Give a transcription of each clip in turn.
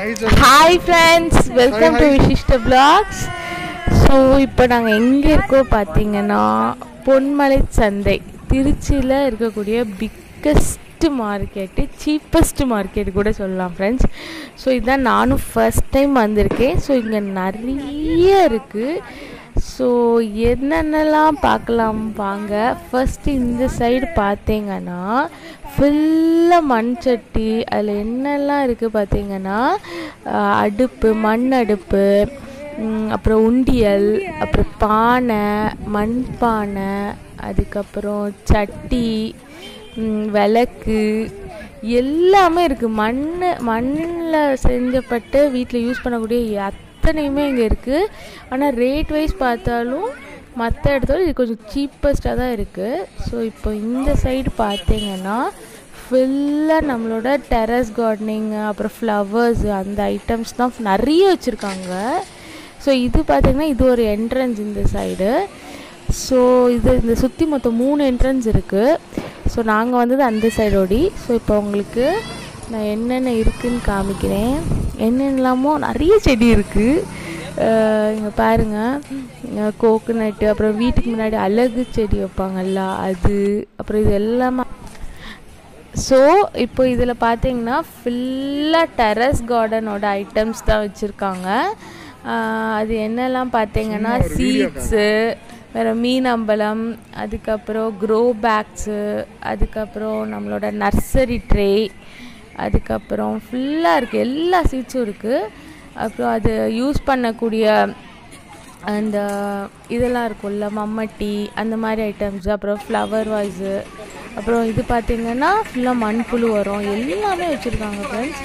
Hi சொல்லு hi friends welcome to hi. Visishta blogs so இப்போ நாங்கள் எங்கே இருக்கோம் பார்த்தீங்கன்னா பொன்மலை சந்தை திருச்சியில் இருக்கக்கூடிய பிக்கஸ்ட் மார்க்கெட்டு சீப்பஸ்ட் மார்க்கெட் கூட சொல்லலாம் ஃப்ரெண்ட்ஸ் ஸோ இதுதான் நானும் ஃபர்ஸ்ட் டைம் வந்திருக்கேன் ஸோ இங்கே நிறைய இருக்குது ஸோ என்னென்னலாம் பார்க்கலாம் வாங்க ஃபஸ்ட்டு இந்த சைடு பார்த்தீங்கன்னா ஃபுல்லாக மண் சட்டி அதில் என்னெல்லாம் இருக்குது பார்த்தீங்கன்னா அஹ், அடுப்பு மண் அடுப்பு ம், அப்புறம் உண்டியல் அப்புறம் பானை மண் பானை அதுக்கப்புறம் சட்டி ம், விளக்கு எல்லாமே இருக்குது மண் மண்ணில் செஞ்சப்பட்டு வீட்டில் யூஸ் பண்ணக்கூடிய அத்தனையுமே இங்கே இருக்குது ஆனால் ரேட் வைஸ் பார்த்தாலும் மற்ற இடத்தோட இது கொஞ்சம் சீப்பஸ்ட்டாக தான் இருக்குது ஸோ இப்போ இந்த சைடு பார்த்தீங்கன்னா ஃபுல்லாக நம்மளோட டெரஸ் கார்டனிங் அப்புறம் ஃப்ளவர்ஸ் அந்த ஐட்டம்ஸ் தான் நிறைய வச்சுருக்காங்க ஸோ இது பார்த்தீங்கன்னா இது ஒரு என்ட்ரன்ஸ் இந்த சைடு ஸோ இது இந்த சுற்றி மொத்தம் மூணு என்ட்ரன்ஸ் இருக்குது ஸோ நாங்கள் வந்தது அந்த சைடோடி ஸோ இப்போ உங்களுக்கு நான் என்னென்ன இருக்குன்னு காமிக்கிறேன் என்னென்னலாமோ நிறைய செடி இருக்குது இங்கே பாருங்கள் கோகோனட்டு அப்புறம் வீட்டுக்கு முன்னாடி அழகு செடி வைப்பாங்கல்ல அது அப்புறம் இது எல்லாமே ஸோ இப்போ இதில் பார்த்தீங்கன்னா ஃபுல்லாக டெரஸ் கார்டனோட ஐட்டம்ஸ் தான் வச்சுருக்காங்க அது என்னெல்லாம் பார்த்தீங்கன்னா சீட்ஸு வேறு மீன் அம்பலம் அதுக்கப்புறம் க்ரோ பேக்ஸு அதுக்கப்புறம் நம்மளோட நர்சரி ட்ரே அதுக்கப்புறம் ஃபுல்லாக இருக்குது எல்லா சீட்ஸும் இருக்குது அப்புறம் அது யூஸ் பண்ணக்கூடிய அந்த இதெல்லாம் இருக்கும்ல மம்மட்டி அந்த மாதிரி ஐட்டம்ஸ் அப்புறம் ஃப்ளவர் வாய்ஸு அப்புறம் இது பார்த்திங்கன்னா ஃபுல்லாக மண்புழு வரும் எல்லாமே வச்சுருக்காங்க ஃப்ரெண்ட்ஸ்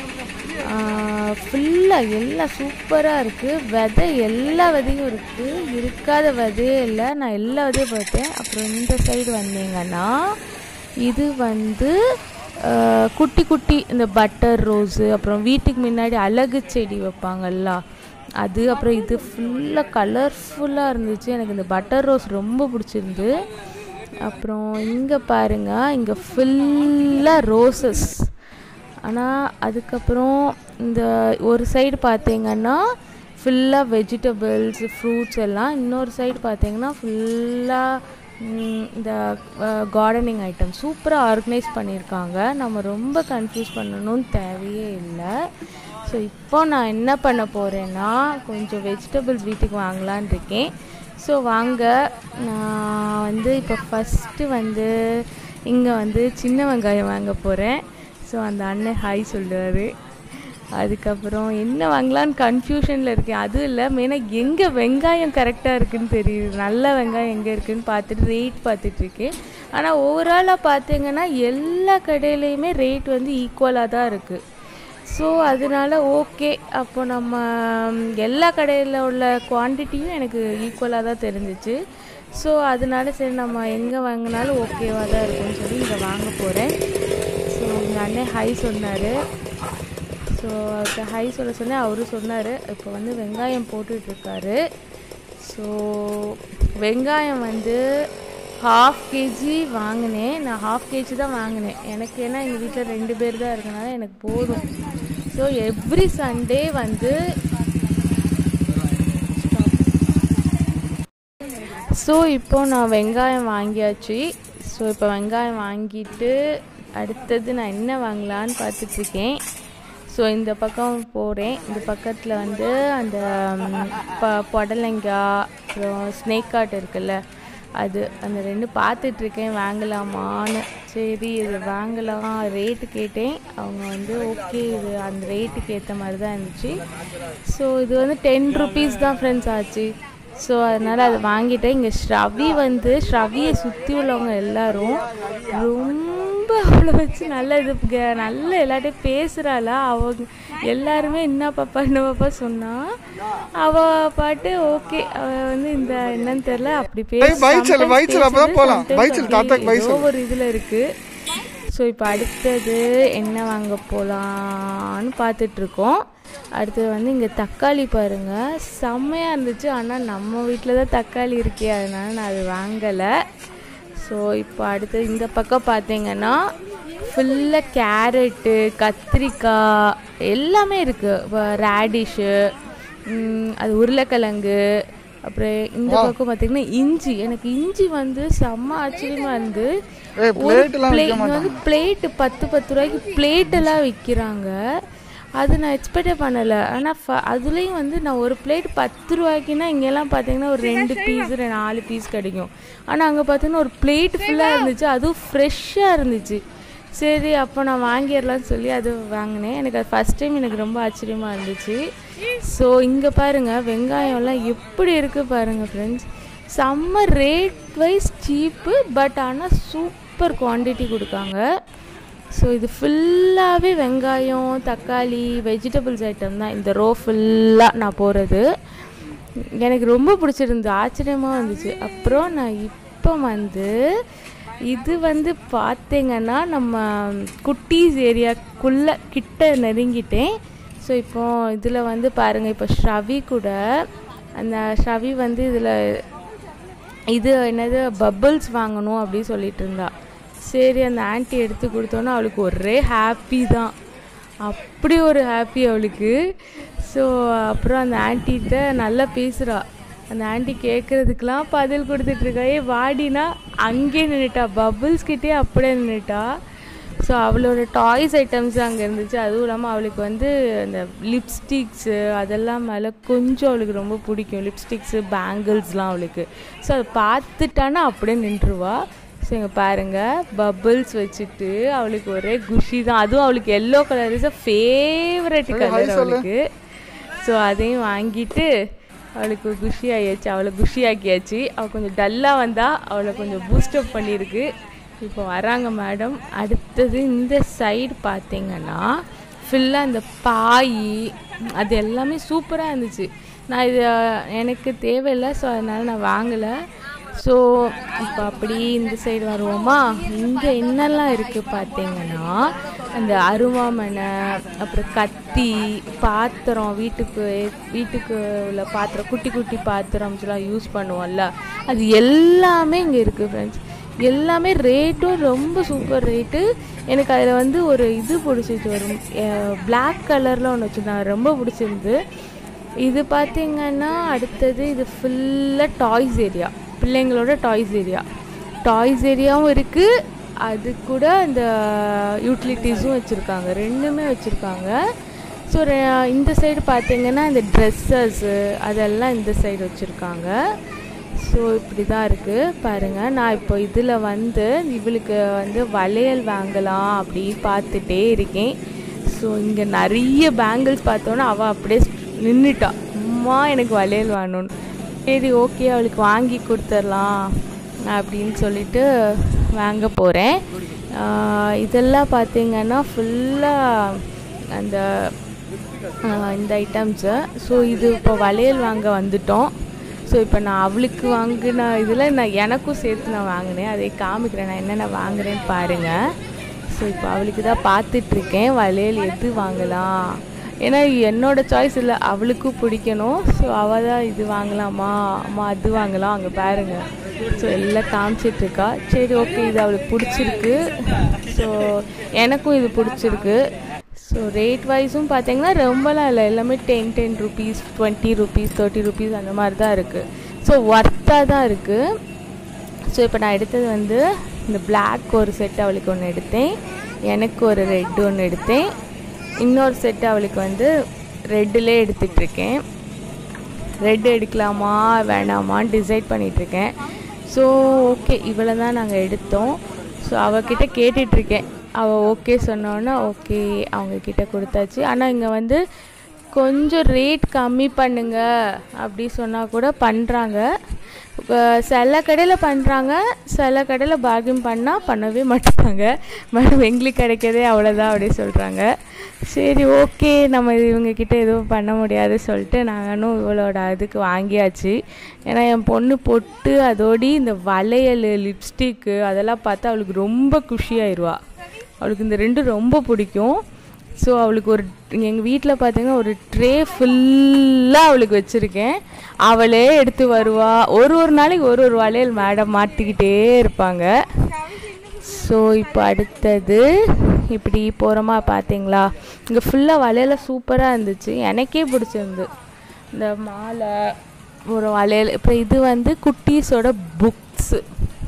ஃபுல்லாக எல்லாம் சூப்பராக இருக்குது விதை எல்லா விதையும் இருக்குது இருக்காத விதையே இல்லை நான் எல்லா விதையும் பார்த்தேன் அப்புறம் இந்த சைடு வந்தீங்கன்னா இது வந்து ஆஹ், குட்டி குட்டி இந்த பட்டர் ரோஸு அப்புறம் வீட்டுக்கு முன்னாடி அழகு செடி வைப்பாங்கல்ல அது அப்புறம் இது ஃபுல்லாக கலர்ஃபுல்லாக இருந்துச்சு எனக்கு இந்த பட்டர் ரோஸ் ரொம்ப பிடிச்சிருந்து அப்புறம் இங்கே பாருங்க இங்கே ஃபுல்லாக ரோசஸ் ஆனால் அதுக்கப்புறம் இந்த ஒரு சைடு பார்த்தீங்கன்னா ஃபுல்லாக வெஜிடபிள்ஸ் ஃப்ரூட்ஸ் எல்லாம் இன்னொரு சைடு பார்த்தீங்கன்னா ஃபுல்லாக இந்த கார்டனிங் ஐட்டம் சூப்பராக ஆர்கனைஸ் பண்ணியிருக்காங்க நம்ம ரொம்ப கன்ஃபியூஸ் பண்ணணும்னு தேவையே இல்லை ஸோ இப்போ நான் என்ன பண்ண போகிறேன்னா கொஞ்சம் வெஜிடபிள்ஸ் வீட்டுக்கு வாங்கலான்னு இருக்கேன் ஸோ வாங்க நான் வந்து இப்போ ஃபஸ்ட்டு வந்து இங்கே வந்து சின்ன வெங்காயம் வாங்க போகிறேன் ஸோ அந்த அண்ணன் ஹாய் சொல்லுவார் அதுக்கப்புறம் என்ன வாங்கலான்னு கன்ஃபியூஷனில் இருக்கேன் அதுவும் இல்லை மெயினாக எங்கே வெங்காயம் கரெக்டாக இருக்குன்னு தெரியுது நல்ல வெங்காயம் எங்கே இருக்குன்னு பார்த்துட்டு ரேட் பார்த்துட்ருக்கேன் ஆனால் ஓவராலாக பார்த்தீங்கன்னா எல்லா கடையிலையுமே ரேட் வந்து ஈக்குவலாக தான் இருக்குது ஸோ அதனால ஓகே அப்போ நம்ம ம், எல்லா கடையில் உள்ள குவான்டிட்டியும் எனக்கு ஈக்குவலாக தான் தெரிஞ்சிச்சு ஸோ அதனால சரி நம்ம எங்கே வாங்கினாலும் ஓகேவாக தான் இருக்கும்னு சொல்லி இங்கே வாங்க போகிறேன் ஸோ எங்கள் அண்ணன் ஹை சொன்னார் ஸோ அவருக்கு ஹை சொல்ல சொன்னேன் அவரும் சொன்னார் இப்போ வந்து வெங்காயம் போட்டுட்ருக்காரு ஸோ வெங்காயம் வந்து ஹாஃப் கேஜி வாங்கினேன் நான் ஹாஃப் கேஜி தான் வாங்கினேன் எனக்கு ஏன்னா எங்கள் வீட்டில் ரெண்டு பேர் தான் இருக்கனால எனக்கு போதும் ஸோ எவ்ரி சண்டே வந்து ஸோ இப்போ நான் வெங்காயம் வாங்கியாச்சு ஸோ இப்போ வெங்காயம் வாங்கிட்டு அடுத்தது நான் என்ன வாங்கலான்னு பார்த்துட்ருக்கேன் ஸோ இந்த பக்கம் போகிறேன் இந்த பக்கத்தில் வந்து அந்த ம், ப புடலங்காய் அப்புறம் ஸ்னேக் காட் இருக்குல்ல அது அந்த ரெண்டு பார்த்துட்ருக்கேன் வாங்கலாமான்னு சரி இது வாங்கலாம் ரேட்டு கேட்டேன் அவங்க வந்து ஓகே இது அந்த ரேட்டுக்கு ஏற்ற மாதிரி தான் இருந்துச்சு ஸோ இது வந்து டென் ருபீஸ் தான் ஃப்ரெண்ட்ஸ் ஆச்சு ஸோ அதனால் அதை வாங்கிட்டேன் இங்கே ஸ்ரவி வந்து ஸ்ரவியை சுற்றி உள்ளவங்க எல்லாரும் ரொம்ப அவளை வச்சு நல்ல இது க- நல்ல எல்லாட்டையும் பேசுகிறாளா அவங்க எல்லாருமே என்ன பாப்பா என்ன பாப்பா சொன்னா அவ பாட்டு ஓகே அவ வந்து இந்த என்னன்னு தெரியல அப்படி பேச bye சொல்லு, bye சொல்லு, அப்பதான் sometimes போலாம். sometimes bye சொல்லு, தாத்தாக்கு bye ஏதோ சொல்லு. ஒரு இதில் இருக்குது ஸோ இப்போ அடுத்தது என்ன வாங்க போகலான்னு பார்த்துட்ருக்கோம் அடுத்தது வந்து இங்கே தக்காளி பாருங்க செம்மையாக இருந்துச்சு ஆனால் நம்ம வீட்டில் தான் தக்காளி இருக்கே அதனால நான் அது வாங்கலை ஸோ இப்போ அடுத்தது இந்த பக்கம் பார்த்தீங்கன்னா ஃபுல்லாக கேரட்டு கத்திரிக்காய் எல்லாமே இருக்குது ரேடிஷு அது உருளைக்கிழங்கு அப்புறம் இந்த பக்கம் பார்த்தீங்கன்னா இஞ்சி எனக்கு இஞ்சி வந்து செம்ம ஆச்சரியமா இருந்து ஏய், ஒரு plate எல்லாம் plate- இங்க வந்து பிளேட்டு பத்து பத்து ரூபாய்க்கு பிளேட் எல்லாம் விற்கிறாங்க அது நான் எக்ஸ்பெக்டே பண்ணலை ஆனால் அதுலேயும் வந்து நான் ஒரு பிளேட் பத்து ரூபாய்க்குன்னா இங்கெல்லாம் பார்த்தீங்கன்னா ஒரு ரெண்டு பீஸ் நாலு பீஸ் கிடைக்கும் ஆனால் அங்கே பார்த்தீங்கன்னா ஒரு பிளேட் ஃபுல்லாக இருந்துச்சு அதுவும் ஃப்ரெஷ்ஷாக இருந்துச்சு சரி அப்போ நான் வாங்கிடலாம்னு சொல்லி அது வாங்கினேன் எனக்கு அது ஃபஸ்ட் டைம் எனக்கு ரொம்ப ஆச்சரியமாக இருந்துச்சு ஸோ இங்கே பாருங்கள் வெங்காயம்லாம் எப்படி இருக்குது பாருங்கள் ஃப்ரெண்ட்ஸ் செம்ம ரேட் வைஸ் சீப்பு பட் ஆனால் சூப்பர் குவான்டிட்டி கொடுக்காங்க ஸோ இது ஃபுல்லாகவே வெங்காயம் தக்காளி வெஜிடபிள்ஸ் ஐட்டம் தான் இந்த ரோ ஃபுல்லாக நான் போகிறது எனக்கு ரொம்ப பிடிச்சிருந்து ஆச்சரியமாக இருந்துச்சு அப்புறம் நான் இப்போ வந்து இது வந்து பார்த்தீங்கன்னா நம்ம குட்டீஸ் ஏரியாக்குள்ளே கிட்ட நெருங்கிட்டேன் ஸோ இப்போ இதில் வந்து பாருங்கள் இப்போ ஷவி கூட அந்த ஷவி வந்து இதில் இது என்னது பபிள்ஸ் வாங்கணும் அப்படின்னு சொல்லிட்டு இருந்தா சரி அந்த ஆன்ட்டி எடுத்து கொடுத்தோன்னா அவளுக்கு ஒரே ஹாப்பி தான் அப்படி ஒரு ஹாப்பி அவளுக்கு ஸோ அப்புறம் அந்த ஆன்ட்டிகிட்ட நல்லா பேசுகிறா அந்த ஆன்ட்டி கேட்குறதுக்கெலாம் பதில் கொடுத்துட்ருக்கா ஏ வாடினா அங்கேயே நின்றுட்டா பபிள்ஸ் கிட்டே அப்படியே நின்றுட்டா ஸோ அவளோட டாய்ஸ் ஐட்டம்ஸ் அங்கே இருந்துச்சு அதுவும் இல்லாமல் அவளுக்கு வந்து அந்த லிப்ஸ்டிக்ஸு அதெல்லாம் மேலே கொஞ்சம் அவளுக்கு ரொம்ப பிடிக்கும் லிப்ஸ்டிக்ஸு பேங்கிள்ஸ்லாம் அவளுக்கு ஸோ அதை பார்த்துட்டானா அப்படியே நின்றுவா ஸோ இங்கே பாருங்கள் பபிள்ஸ் வச்சுட்டு அவளுக்கு ஒரே குஷி தான் அதுவும் அவளுக்கு yellow colour is a favourite colour அவளுக்கு ஸோ அதையும் வாங்கிட்டு அவளுக்கு குஷி ஆகியாச்சு அவளை குஷி ஆக்கியாச்சு அவள் கொஞ்சம் டல்லாக வந்தால் அவளை கொஞ்சம் பூஸ்டப் பண்ணியிருக்கு இப்போ வராங்க மேடம் அடுத்தது இந்த சைடு பார்த்தீங்கன்னா ஃபுல்லாக இந்த பாய் அது எல்லாமே சூப்பராக இருந்துச்சு நான் இது எனக்கு தேவையில்லை ஸோ அதனால் நான் வாங்கலை ஸோ இப்போ அப்படி இந்த சைடு வருவோமா இங்கே என்னெல்லாம் இருக்குது பார்த்தீங்கன்னா அந்த அருவாமனை அப்புறம் கத்தி பாத்திரம் வீட்டுக்கு வீட்டுக்கு உள்ள பாத்திரம் குட்டி குட்டி பாத்திரம்ஸ்லாம் யூஸ் பண்ணுவோம்ல அது எல்லாமே இங்கே இருக்குது ஃப்ரெண்ட்ஸ் எல்லாமே ரேட்டும் ரொம்ப சூப்பர் ரேட்டு எனக்கு அதில் வந்து ஒரு இது பிடிச்சிச்சு ஒரு பிளாக் கலரில் ஒன்று வச்சுருந்தாங்க ரொம்ப பிடிச்சிருந்து இது பார்த்தீங்கன்னா அடுத்தது இது ஃபுல்லாக டாய்ஸ் ஏரியா பிள்ளைங்களோட டாய்ஸ் ஏரியா டாய்ஸ் ஏரியாவும் இருக்குது அது கூட இந்த யூட்டிலிட்டிஸும் வச்சுருக்காங்க ரெண்டுமே வச்சுருக்காங்க ஸோ இந்த சைடு பார்த்தீங்கன்னா இந்த ட்ரெஸ்ஸஸ்ஸு அதெல்லாம் இந்த சைடு வச்சுருக்காங்க ஸோ இப்படி தான் இருக்குது பாருங்கள் நான் இப்போ இதில் வந்து இவளுக்கு வந்து வளையல் வாங்கலாம் அப்படி பார்த்துட்டே இருக்கேன் ஸோ இங்கே நிறைய பேங்கிள்ஸ் பார்த்தோன்னா அவள் அப்படியே நின்றுட்டா அம்மா எனக்கு வளையல் வேணும்னு சரி ஓகே அவளுக்கு வாங்கி கொடுத்துர்லாம் அப்படின்னு சொல்லிட்டு வாங்க போகிறேன் இதெல்லாம் பார்த்தீங்கன்னா ஃபுல்லாக அந்த ஆஹ் இந்த ஐட்டம்ஸு ஸோ இது இப்போ வளையல் வாங்க வந்துட்டோம் ஸோ இப்போ நான் அவளுக்கு வாங்கின இதில் நான் எனக்கும் சேர்த்து நான் வாங்கினேன் அதை காமிக்கிறேன் நான் என்னென்ன வாங்குறேன்னு பாருங்கள் ஸோ இப்போ அவளுக்கு தான் பார்த்துட்ருக்கேன் வளையல் எது வாங்கலாம் ஏன்னா என்னோட சாய்ஸ் இல்லை அவளுக்கும் பிடிக்கணும் ஸோ அவள் தான் இது வாங்கலாமா அம்மா அது வாங்கலாம் அங்கே பாருங்க ஸோ எல்லாம் காமிச்சிட்ருக்கா சரி ஓகே இது அவளுக்கு பிடிச்சிருக்கு ஸோ எனக்கும் இது பிடிச்சிருக்கு ஸோ ரேட் வைஸும் பார்த்தீங்கன்னா ரொம்பலாம் இல்லை எல்லாமே ten ten rupees twenty rupees thirty rupees அந்த மாதிரி தான் இருக்குது ஸோ ஒர்த்தாக தான் இருக்குது ஸோ இப்போ நான் எடுத்தது வந்து இந்த பிளாக் ஒரு செட் அவளுக்கு ஒன்று எடுத்தேன் எனக்கு ஒரு ரெட் ஒன்று எடுத்தேன் இன்னொரு செட் அவளுக்கு வந்து ரெட்டிலே எடுத்துட்ருக்கேன் ரெட் எடுக்கலாமா வேணாமான்னு டிசைட் பண்ணிகிட்ருக்கேன் ஸோ ஓகே இவ்வளோ தான் நாங்கள் எடுத்தோம் ஸோ அவகிட்ட கேட்டுட்ருக்கேன் அவள் ஓகே சொன்னோன்னே ஓகே அவங்கக்கிட்ட கொடுத்தாச்சு ஆனால் இங்கே வந்து கொஞ்சம் ரேட் கம்மி பண்ணுங்க அப்படி சொன்னால் கூட பண்ணுறாங்க சில கடையில் பண்ணுறாங்க சில கடையில் பார்கின் பண்ணால் பண்ணவே மாட்டாங்க மேடம் எங்களுக்கு கிடைக்கிறதே அவ்வளோதான் அப்படி சொல்கிறாங்க சரி ஓகே நம்ம இவங்கக்கிட்ட எதுவும் பண்ண முடியாது சொல்லிட்டு நானும் இவளோட இதுக்கு வாங்கியாச்சு ஏன்னா என் பொண்ணு பொட்டு அதோடி இந்த வளையல் லிப்ஸ்டிக்கு அதெல்லாம் பார்த்து அவளுக்கு ரொம்ப குஷியாயிருவா அவளுக்கு இந்த ரெண்டும் ரொம்ப பிடிக்கும் ஸோ அவளுக்கு ஒரு எங்கள் வீட்டில் பார்த்தீங்கன்னா ஒரு ட்ரே ஃபுல்லாக அவளுக்கு வச்சுருக்கேன் அவளே எடுத்து வருவா ஒரு ஒரு நாளைக்கு ஒரு ஒரு வளையல் மேடம் மாட்டிக்கிட்டே இருப்பாங்க ஸோ இப்போ அடுத்தது இப்படி போகிறோமா பார்த்தீங்களா இங்கே ஃபுல்லாக வளையல சூப்பராக இருந்துச்சு எனக்கே பிடிச்சிருந்து இந்த மாலை ஒரு வளையல் இப்போ இது வந்து குட்டீஸோட புக்ஸு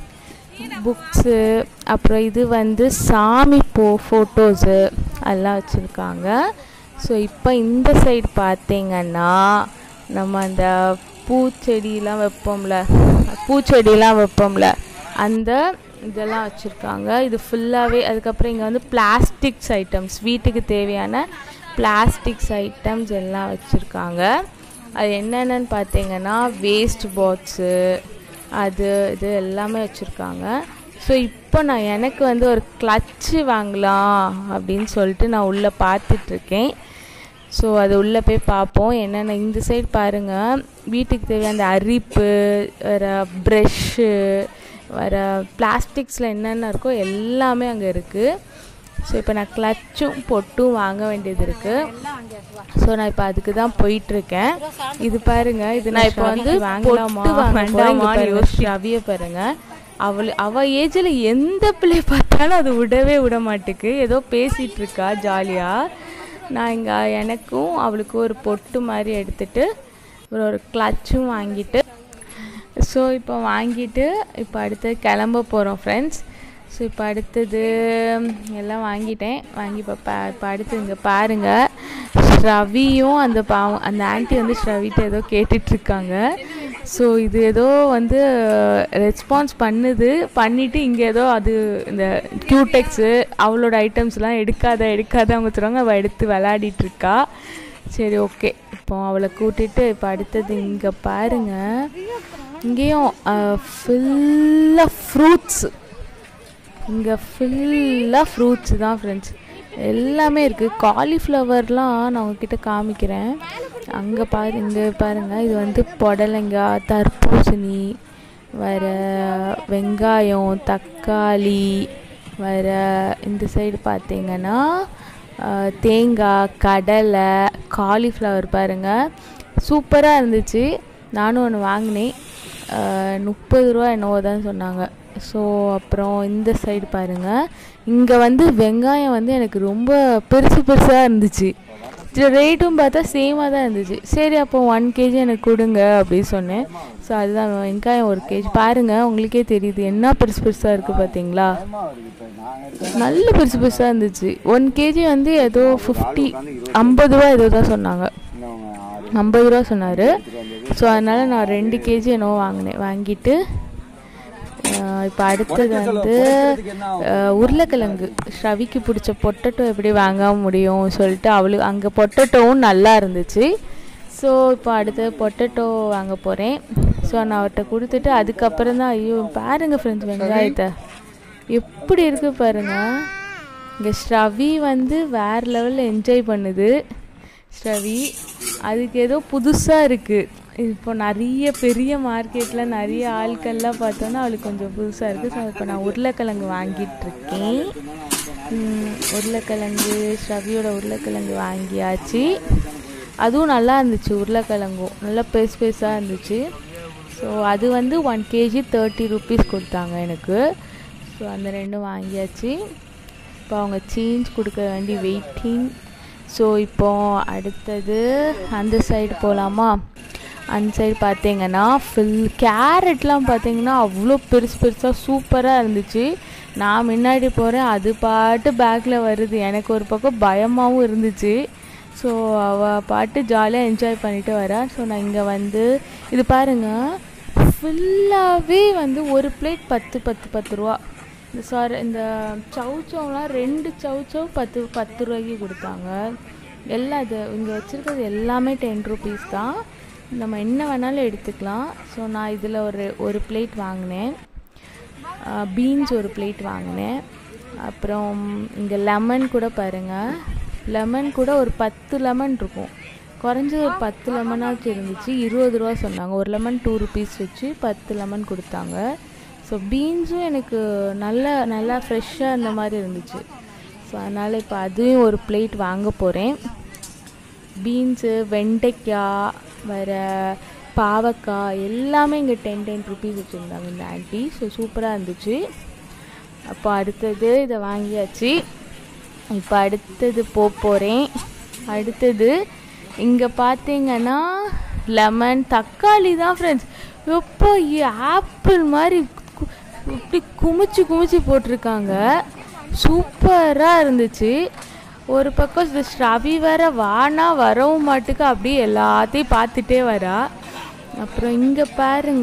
புக்ஸு அப்புறம் இது வந்து சாமி போ ஃபோட்டோஸு எல்லாம் வச்சுருக்காங்க ஸோ இப்போ இந்த சைடு பார்த்தீங்கன்னா நம்ம அந்த பூச்செடியெலாம் வைப்போம்ல பூச்செடியெலாம் வைப்போம்ல அந்த இதெல்லாம் வச்சுருக்காங்க இது ஃபுல்லாகவே அதுக்கப்புறம் இங்கே வந்து பிளாஸ்டிக்ஸ் ஐட்டம்ஸ் வீட்டுக்கு தேவையான பிளாஸ்டிக்ஸ் ஐட்டம்ஸ் எல்லாம் வச்சுருக்காங்க அது என்னென்னு பார்த்தீங்கன்னா வேஸ்ட் பாக்ஸு அது இது எல்லாமே வச்சுருக்காங்க ஸோ இப்போ நான் எனக்கு வந்து ஒரு கிளச்சு வாங்கலாம் அப்படின்னு சொல்லிட்டு நான் உள்ளே பார்த்துட்ருக்கேன் ஸோ அது உள்ளே போய் பார்ப்போம் என்னென்ன இந்த சைடு பாருங்கள் வீட்டுக்கு தேவையான அந்த அரிப்பு வேறு ப்ரெஷ்ஷு வர பிளாஸ்டிக்ஸில் என்னென்ன இருக்கோ எல்லாமே அங்கே இருக்குது ஸோ இப்போ நான் கிளச்சும் பொட்டும் வாங்க வேண்டியது இருக்குது ஸோ நான் இப்போ அதுக்கு தான் போயிட்டுருக்கேன் இது பாருங்க இது நான் இப்போ வந்து வாங்கலாமா வேண்டாமான்னு யோசிச்சு ரவிய பாருங்க அவள் அவ ஏஜில் எந்த பிள்ளை பார்த்தாலும் அது விடவே விட மாட்டுக்கு ஏதோ பேசிகிட்டு இருக்கா ஜாலியாக நான் இங்கே எனக்கும் அவளுக்கும் ஒரு பொட்டு மாதிரி எடுத்துட்டு ஒரு ஒரு கிளச்சும் வாங்கிட்டு ஸோ இப்போ வாங்கிட்டு இப்போ அடுத்து கிளம்ப போகிறோம் ஃப்ரெண்ட்ஸ் ஸோ இப்போ அடுத்தது எல்லாம் வாங்கிட்டேன் வாங்கி இப்போ பா இப்போ அடுத்து இங்கே பாருங்கள் ஸ்ரவியும் அந்த பாவம் அந்த ஆன்ட்டி வந்து ஸ்ரவிட்ட ஏதோ கேட்டுட்ருக்காங்க ஸோ இது ஏதோ வந்து ரெஸ்பான்ஸ் பண்ணுது பண்ணிவிட்டு இங்கே ஏதோ அது இந்த க்யூடெக்ஸு அவளோட ஐட்டம்ஸ்லாம் எடுக்காத எடுக்காத அவங்க சொல்லுவாங்க அவள் எடுத்து விளையாடிட்டு இருக்கா சரி ஓகே இப்போ அவளை கூட்டிட்டு இப்போ அடுத்தது இங்கே பாருங்கள் இங்கேயும் ஃபுல்லாக ஃப்ரூட்ஸு இங்கே ஃபுல்லாக ஃப்ரூட்ஸ் தான் ஃப்ரெண்ட்ஸ் எல்லாமே இருக்குது காலிஃப்ளவர்லாம் நான் உங்ககிட்ட காமிக்கிறேன் அங்கே பாரு இங்கே பாருங்கள் இது வந்து புடலங்காய் தர்பூசணி வர வெங்காயம் தக்காளி வர இந்த சைடு பார்த்தீங்கன்னா தேங்காய் கடலை காலிஃப்ளவர் பாருங்கள் சூப்பராக இருந்துச்சு நானும் ஒன்று வாங்கினேன் முப்பது ரூபா என்னவோ தான் சொன்னாங்க ஸோ அப்புறம் இந்த சைடு பாருங்கள் இங்கே வந்து வெங்காயம் வந்து எனக்கு ரொம்ப பெருசு பெருசாக இருந்துச்சு ரேட்டும் பார்த்தா சேமாக தான் இருந்துச்சு சரி அப்போ ஒன் கேஜி எனக்கு கொடுங்க அப்படின்னு சொன்னேன் ஸோ அதுதான் வெங்காயம் ஒரு கேஜி பாருங்கள் உங்களுக்கே தெரியுது என்ன பெருசு பெருசாக இருக்குது பார்த்தீங்களா நல்ல பெருசு பெருசாக இருந்துச்சு ஒன் கேஜி வந்து ஏதோ ஃபிஃப்டி ஐம்பது ரூபா ஏதோ தான் சொன்னாங்க ஐம்பது ரூபா சொன்னார் ஸோ அதனால் நான் ரெண்டு கேஜி என்னவோ வாங்கினேன் வாங்கிட்டு இப்போ அடுத்தது வந்து உருளைக்கிழங்கு ஸ்ரவிக்கு பிடிச்ச பொட்டட்டோ எப்படி வாங்க முடியும் சொல்லிட்டு அவளுக்கு அங்கே பொட்டட்டோவும் நல்லா இருந்துச்சு ஸோ இப்போ அடுத்தது பொட்டட்டோ வாங்க போகிறேன் ஸோ நான் அவர்கிட்ட கொடுத்துட்டு அதுக்கப்புறம் தான் ஐயோ பாருங்கள் ஃப்ரெண்ட்ஸ் வெங்காயத்தை எப்படி இருக்குது பாருங்கள் இங்கே ஸ்ரவி வந்து வேறு லெவலில் என்ஜாய் பண்ணுது ஸ்ரவி அதுக்கு ஏதோ புதுசாக இருக்குது இப்போ நிறைய பெரிய மார்க்கெட்டில் நிறைய ஆட்கள்லாம் பார்த்தோன்னா அவளுக்கு கொஞ்சம் புதுசாக இருக்குது ஸோ இப்போ நான் உருளைக்கிழங்கு வாங்கிட்டுருக்கேன் உருளைக்கிழங்கு ஸ்ரவியோட உருளைக்கிழங்கு வாங்கியாச்சு அதுவும் நல்லா இருந்துச்சு உருளைக்கிழங்கும் நல்லா பெருசு பெருசாக இருந்துச்சு ஸோ அது வந்து ஒன் கேஜி தேர்ட்டி ருபீஸ் கொடுத்தாங்க எனக்கு ஸோ அந்த ரெண்டும் வாங்கியாச்சு இப்போ அவங்க சேஞ்ச் கொடுக்க வேண்டி வெயிட்டிங் ஸோ இப்போ அடுத்தது அந்த சைடு போகலாமா அந்த சைடு பார்த்தீங்கன்னா ஃபுல் கேரட்லாம் பார்த்தீங்கன்னா அவ்வளோ பெருசு பெருசாக சூப்பராக இருந்துச்சு நான் முன்னாடி போகிறேன் அது பாட்டு பேக்கில் வருது எனக்கு ஒரு பக்கம் பயமாகவும் இருந்துச்சு ஸோ அவள் பாட்டு ஜாலியாக என்ஜாய் பண்ணிட்டு வரா ஸோ நான் இங்கே வந்து இது பாருங்கள் ஃபுல்லாகவே வந்து ஒரு பிளேட் பத்து பத்து பத்து ரூபா இந்த சாரி இந்த சவுச்சவுலாம் ரெண்டு சவுச்சவ் பத்து பத்து ரூபாய்க்கு கொடுத்தாங்க எல்லாம் இது இங்கே வச்சுருக்கிறது எல்லாமே டென் ருபீஸ் தான் நம்ம என்ன வேணாலும் எடுத்துக்கலாம் ஸோ நான் இதில் ஒரு ஒரு பிளேட் வாங்கினேன் பீன்ஸ் ஒரு பிளேட் வாங்கினேன் அப்புறம் இங்கே லெமன் கூட பாருங்கள் லெமன் கூட ஒரு பத்து லெமன் இருக்கும் குறைஞ்சது ஒரு பத்து லெமனாச்சும் இருந்துச்சு இருபது ரூபா சொன்னாங்க ஒரு லெமன் டூ ருபீஸ் வச்சு பத்து லெமன் கொடுத்தாங்க ஸோ பீன்ஸும் எனக்கு நல்ல நல்லா ஃப்ரெஷ்ஷாக அந்த மாதிரி இருந்துச்சு ஸோ அதனால் இப்போ அதையும் ஒரு பிளேட் வாங்க போகிறேன் பீன்ஸு வெண்டைக்காய் வேறு பாவக்காய் எல்லாமே இங்கே டென் டென் ருபீஸ் வச்சுருந்தாங்க இந்த ஆண்டி ஸோ சூப்பராக இருந்துச்சு அப்போ அடுத்தது இதை வாங்கியாச்சு இப்போ அடுத்தது போக போகிறேன் அடுத்தது இங்கே பார்த்தீங்கன்னா லெமன் தக்காளி தான் ஃப்ரெண்ட்ஸ் எப்போ ஆப்பிள் மாதிரி கு- இப்படி குமிச்சு குமிச்சு போட்டிருக்காங்க சூப்பராக இருந்துச்சு ஒரு பக்கம் இந்த ஸ்ரவி வேற வானா வரவும் மாட்டுக்கு அப்படியே எல்லாத்தையும் பார்த்துட்டே வரா அப்புறம் இங்கே பாருங்க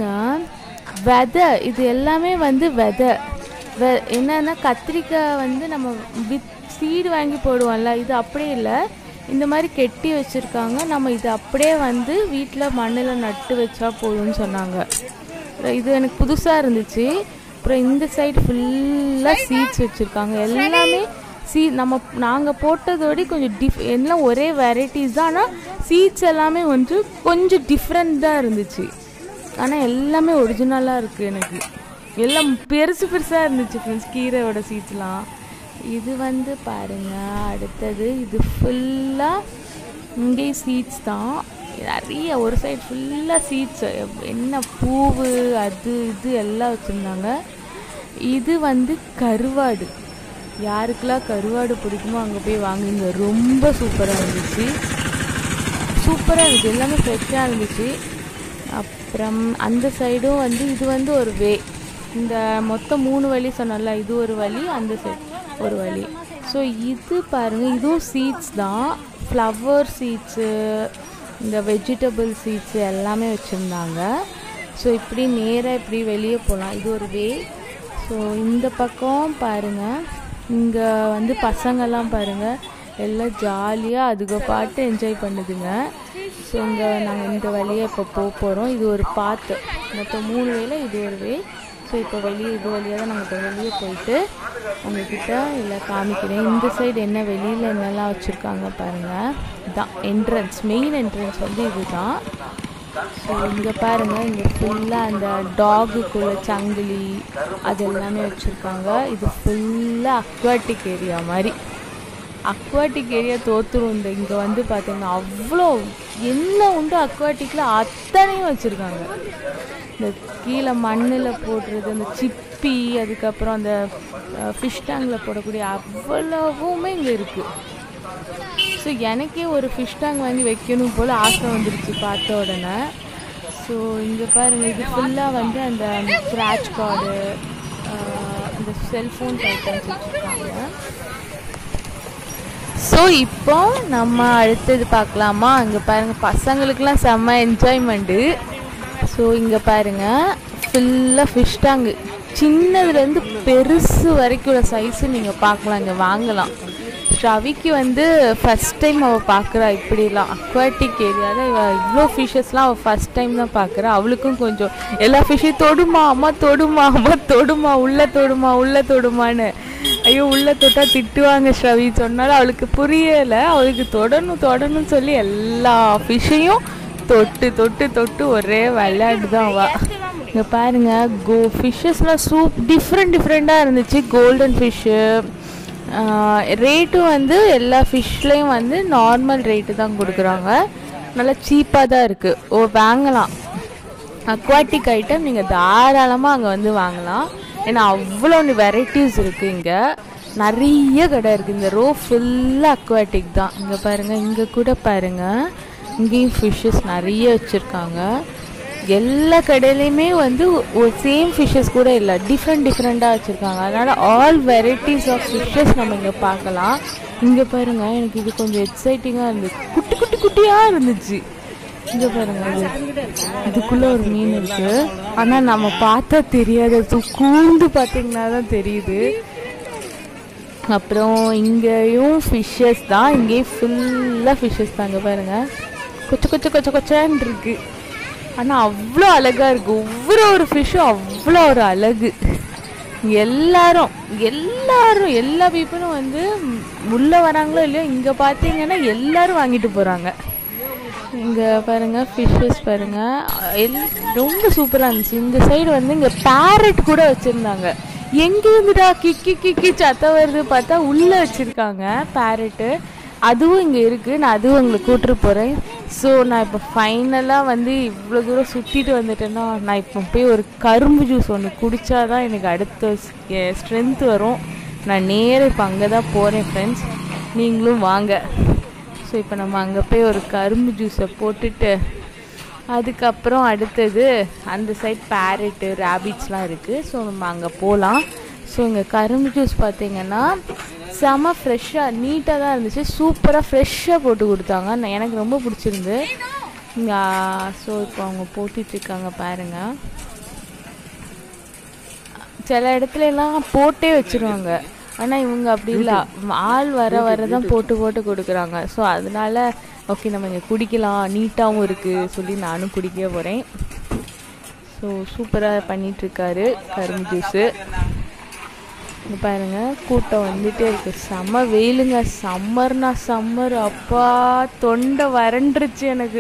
விதை இது எல்லாமே வந்து விதை வெ என்னன்னா கத்திரிக்காய் வந்து நம்ம வித் சீடு வாங்கி போடுவோம்ல இது அப்படியே இல்லை இந்த மாதிரி கெட்டி வச்சுருக்காங்க நம்ம இது அப்படியே வந்து வீட்டில் மண்ணில் நட்டு வச்சா போதும்னு சொன்னாங்க இது எனக்கு புதுசாக இருந்துச்சு அப்புறம் இந்த சைடு ஃபுல்லாக சீட்ஸ் வச்சுருக்காங்க எல்லாமே சீ நம்ம நாங்கள் போட்டதோட கொஞ்சம் டிஃப் எல்லாம் ஒரே வெரைட்டிஸ் தான் ஆனால் சீட்ஸ் எல்லாமே வந்து கொஞ்சம் டிஃப்ரெண்ட் தான் இருந்துச்சு ஆனால் எல்லாமே ஒரிஜினலாக இருக்குது எனக்கு எல்லாம் பெருசு பெருசாக இருந்துச்சு ஃப்ரெண்ட்ஸ் கீரையோட சீட்ஸ்லாம் இது வந்து பாருங்க அடுத்தது இது ஃபுல்லாக இங்கே சீட்ஸ் தான் நிறைய ஒரு சைடு ஃபுல்லாக சீட்ஸ் என்ன பூவு அது இது எல்லாம் வச்சுருந்தாங்க இது வந்து கருவாடு யாருக்கெல்லாம் கருவாடு பிடிக்குமோ அங்கே போய் வாங்குங்க ரொம்ப சூப்பராக இருந்துச்சு சூப்பராக இருந்துச்சு எல்லாமே ஃப்ரெஷ்ஷாக இருந்துச்சு அப்புறம் அந்த சைடும் வந்து இது வந்து ஒரு வே இந்த மொத்தம் மூணு வழி சொன்னல இது ஒரு வழி அந்த சைடு ஒரு வழி ஸோ இது பாருங்கள் இதுவும் சீட்ஸ் தான் ஃப்ளவர் சீட்ஸு இந்த வெஜிடபிள் சீட்ஸு எல்லாமே வச்சுருந்தாங்க ஸோ இப்படி நேராக இப்படி வெளியே போகலாம் இது ஒரு வே ஸோ இந்த பக்கம் பாருங்கள் இங்கே வந்து பசங்கள்லாம் பாருங்கள் எல்லாம் ஜாலியாக அதுக பாட்டு என்ஜாய் பண்ணுதுங்க ஸோ இங்கே நாங்கள் இந்த வழியாக இப்போ போக போகிறோம் இது ஒரு பாத்து மொத்தம் மூணு வேலை இது ஒரு வே ஸோ இப்போ வெளியே இது வழியாக தான் நாங்கள் இப்போ வெளியே போயிட்டு உங்ககிட்ட இல்லை காமிக்கிறேன் இந்த சைடு என்ன வெளியில் என்னெல்லாம் வச்சுருக்காங்க பாருங்கள் இதான் என்ட்ரன்ஸ் மெயின் என்ட்ரன்ஸ் வந்து இதுதான் ஸோ இங்கே பாருங்கள் இங்கே ஃபுல்லாக அந்த டாகுக்குள்ள சங்கிலி அது எல்லாமே வச்சுருக்காங்க இது ஃபுல்லாக அக்வாட்டிக் ஏரியா மாதிரி அக்வாட்டிக் ஏரியா தோத்துரும் இந்த இங்கே வந்து பார்த்தீங்கன்னா அவ்வளோ என்ன உண்டு அக்வாட்டிக்கில் அத்தனையும் வச்சுருக்காங்க இந்த கீழே மண்ணில் போடுறது அந்த சிப்பி அதுக்கப்புறம் அந்த ஃபிஷ் டேங்கில் போடக்கூடிய அவ்வளவுமே இங்கே இருக்குது ஸோ எனக்கே ஒரு ஃபிஷ் டேங்க் வாங்கி வைக்கணும் போல் ஆசை வந்துருச்சு பார்த்த உடனே ஸோ இங்கே பாருங்கள் இது ஃபுல்லாக வந்து அந்த ஸ்க்ராட்ச் கார்டு அந்த செல்ஃபோன் ஐட்டம்ஸ் வச்சுருக்காங்க ஸோ இப்போ நம்ம அடுத்தது பார்க்கலாமா அங்கே பாருங்கள் பசங்களுக்கெல்லாம் செம்ம என்ஜாய்மெண்ட்டு ஸோ இங்கே பாருங்கள் ஃபுல்லாக ஃபிஷ் டேங்கு சின்னதுலேருந்து பெருசு வரைக்கும் உள்ள சைஸு நீங்கள் பார்க்கலாம் இங்கே வாங்கலாம் ஷவிக்கு வந்து ஃபஸ்ட் டைம் அவள் பார்க்குறா இப்படிலாம் அக்வாட்டிக் ஏரியாவில் இவள் இவ்வளோ ஃபிஷ்ஷஸ்லாம் அவள் ஃபஸ்ட் டைம் தான் பார்க்குறா அவளுக்கும் கொஞ்சம் எல்லா ஃபிஷ்ஷையும் தொடுமா அம்மா தொடுமா அம்மா தொடுமா உள்ளே தொடுமா உள்ளே தொடுமான்னு ஐயோ உள்ளே தொட்டா திட்டுவாங்க ஷவி சொன்னாலும் அவளுக்கு புரியலை அவளுக்கு தொடணும் தொடணும்னு சொல்லி எல்லா ஃபிஷ்ஷையும் தொட்டு தொட்டு தொட்டு ஒரே விளையாட்டு தான் அவள் இங்கே பாருங்க கோ ஃபிஷ்ஷஸ்லாம் சூப் டிஃப்ரெண்ட் டிஃப்ரெண்ட்டாக இருந்துச்சு கோல்டன் ஃபிஷ்ஷு ரேட்டும் வந்து எல்லா ஃபிஷ்லேயும் வந்து நார்மல் ரேட்டு தான் கொடுக்குறாங்க நல்லா சீப்பாக தான் இருக்குது ஓ வாங்கலாம் அக்வாட்டிக் ஐட்டம் நீங்கள் தாராளமாக அங்கே வந்து வாங்கலாம் ஏன்னா அவ்வளோ வெரைட்டிஸ் இருக்குது இங்கே நிறைய கடை இருக்குது இந்த ரோ ஃபுல்லாக அக்வாட்டிக் தான் இங்கே பாருங்கள் இங்கே கூட பாருங்கள் இங்கேயும் ஃபிஷ்ஷஸ் நிறைய வச்சுருக்காங்க எல்லா கடையிலையுமே வந்து ஒரு சேம் ஃபிஷ்ஷஸ் கூட இல்லை டிஃப்ரெண்ட் டிஃப்ரெண்ட்டாக வச்சுருக்காங்க அதனால் ஆல் வெரைட்டிஸ் ஆஃப் ஃபிஷ்ஷஸ் நம்ம இங்கே பார்க்கலாம் இங்கே பாருங்கள் எனக்கு இது கொஞ்சம் எக்ஸைட்டிங்காக இருந்துச்சு குட்டி குட்டி குட்டியாக இருந்துச்சு இங்கே பாருங்க இது இதுக்குள்ள ஒரு மீன் இருக்கு ஆனால் நம்ம பார்த்தா தெரியாது அது கூந்து பார்த்தீங்கன்னா தான் தெரியுது அப்புறம் இங்கேயும் ஃபிஷ்ஷஸ் தான் இங்கேயும் ஃபுல்லாக ஃபிஷ்ஷஸ் தாங்க பாருங்க கொச்ச கொச்ச கொச்ச கொச்சான்னு இருக்கு ஆனால் அவ்வளோ அழகாக இருக்கு ஒவ்வொரு ஒரு ஃபிஷ்ஷும் அவ்வளோ ஒரு அழகு எல்லாரும் எல்லாரும் எல்லா பீப்புளும் வந்து உள்ளே வராங்களோ இல்லையோ இங்கே பார்த்தீங்கன்னா எல்லாரும் வாங்கிட்டு போகிறாங்க இங்கே பாருங்க ஃபிஷ்ஷஸ் பாருங்க எல் ரொம்ப சூப்பராக இருந்துச்சு இந்த சைடு வந்து இங்கே பேரட் கூட வச்சுருந்தாங்க எங்கேருந்துடா கிக்கி கிக்கி சத்தம் வருது பார்த்தா உள்ளே வச்சுருக்காங்க பேரட்டு அதுவும் இங்கே இருக்குது நான் அதுவும் உங்களுக்கு கூட்டிட்டு போகிறேன் ஸோ நான் இப்போ ஃபைனலாக வந்து இவ்வளோ தூரம் சுற்றிட்டு வந்துட்டேன்னா நான் இப்போ போய் ஒரு கரும்பு ஜூஸ் ஒன்று குடித்தா தான் எனக்கு அடுத்த ஸ்ட்ரென்த் வரும் நான் நேராக இப்போ அங்கே தான் போகிறேன் ஃப்ரெண்ட்ஸ் நீங்களும் வாங்க ஸோ இப்போ நம்ம அங்கே போய் ஒரு கரும்பு ஜூஸை போட்டுட்டு அதுக்கப்புறம் அடுத்தது அந்த சைட் பேரட்டு ரேபிட்ஸ்லாம் இருக்குது ஸோ நம்ம அங்கே போகலாம் ஸோ இங்கே கரும்பு ஜூஸ் பார்த்தீங்கன்னா செம ஃப்ரெஷ்ஷாக நீட்டாக தான் இருந்துச்சு சூப்பராக ஃப்ரெஷ்ஷாக போட்டு கொடுத்தாங்க நான் எனக்கு ரொம்ப பிடிச்சிருந்து ஸோ இப்போ அவங்க போட்டுட்ருக்காங்க பாருங்கள் சில இடத்துல எல்லாம் போட்டே வச்சுருவாங்க ஆனால் இவங்க அப்படி இல்லை ஆள் வர வர தான் போட்டு போட்டு கொடுக்குறாங்க ஸோ அதனால ஓகே நம்ம இங்கே குடிக்கலாம் நீட்டாகவும் இருக்குது சொல்லி நானும் குடிக்க போகிறேன் ஸோ சூப்பராக பண்ணிகிட்ருக்காரு கரும்பு ஜூஸு இங்க பாருங்க கூட்டம் வந்துட்டே இருக்கு செம்ம வெயிலுங்க சம்மர்னா சம்மர் அப்பா தொண்டை வறண்டுருச்சு எனக்கு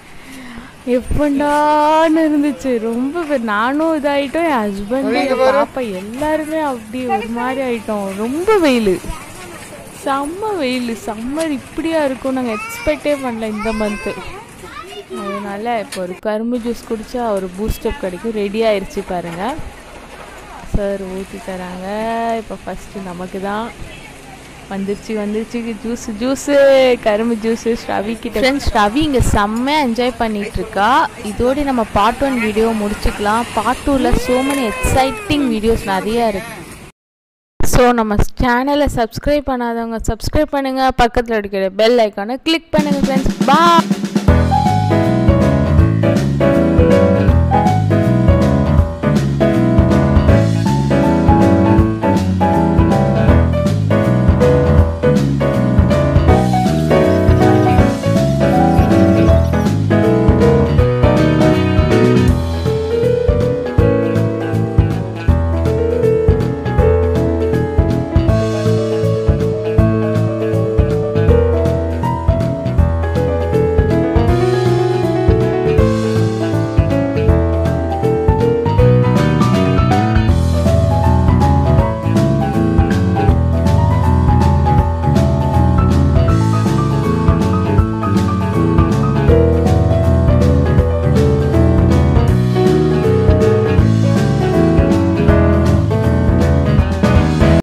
எப்படான்னு இருந்துச்சு ரொம்ப பே- நானும் இதாயிட்டோம் என் ஹஸ்பண்ட் என் பாப்பா எல்லாருமே அப்படி ஒரு மாதிரி ஆயிட்டோம் ரொம்ப வெயில் செம்ம வெயில் சம்மர் இப்படியா இருக்கும் நாங்கள் எக்ஸ்பெக்டே பண்ணல இந்த மந்த்து அதனால இப்போ ஒரு கரும்பு ஜூஸ் குடிச்சா ஒரு பூஸ்டப் கிடைக்கும் ரெடி ஆயிருச்சு பாருங்க சார் ஊற்றி தராங்க இப்போ ஃபஸ்ட்டு நமக்கு தான் வந்துருச்சு வந்துருச்சு ஜூஸ் ஜூஸு கரும்பு ஜூஸு ஸ்ரவி கிட்ட ஃப்ரெண்ட்ஸ் ஸ்ரவி இங்கே செம்மையாக என்ஜாய் பண்ணிட்டு இருக்கா இதோட நம்ம பார்ட் ஒன் வீடியோ முடிச்சுக்கலாம் பார்ட் டூவில் so many எக்ஸைட்டிங் வீடியோஸ் நிறையா இருக்கு ஸோ நம்ம சேனலை சப்ஸ்கிரைப் பண்ணாதவங்க சப்ஸ்கிரைப் பண்ணுங்கள் பக்கத்தில் இருக்கிற பெல் ஐக்கானை கிளிக் பண்ணுங்கள் ஃப்ரெண்ட்ஸ் பா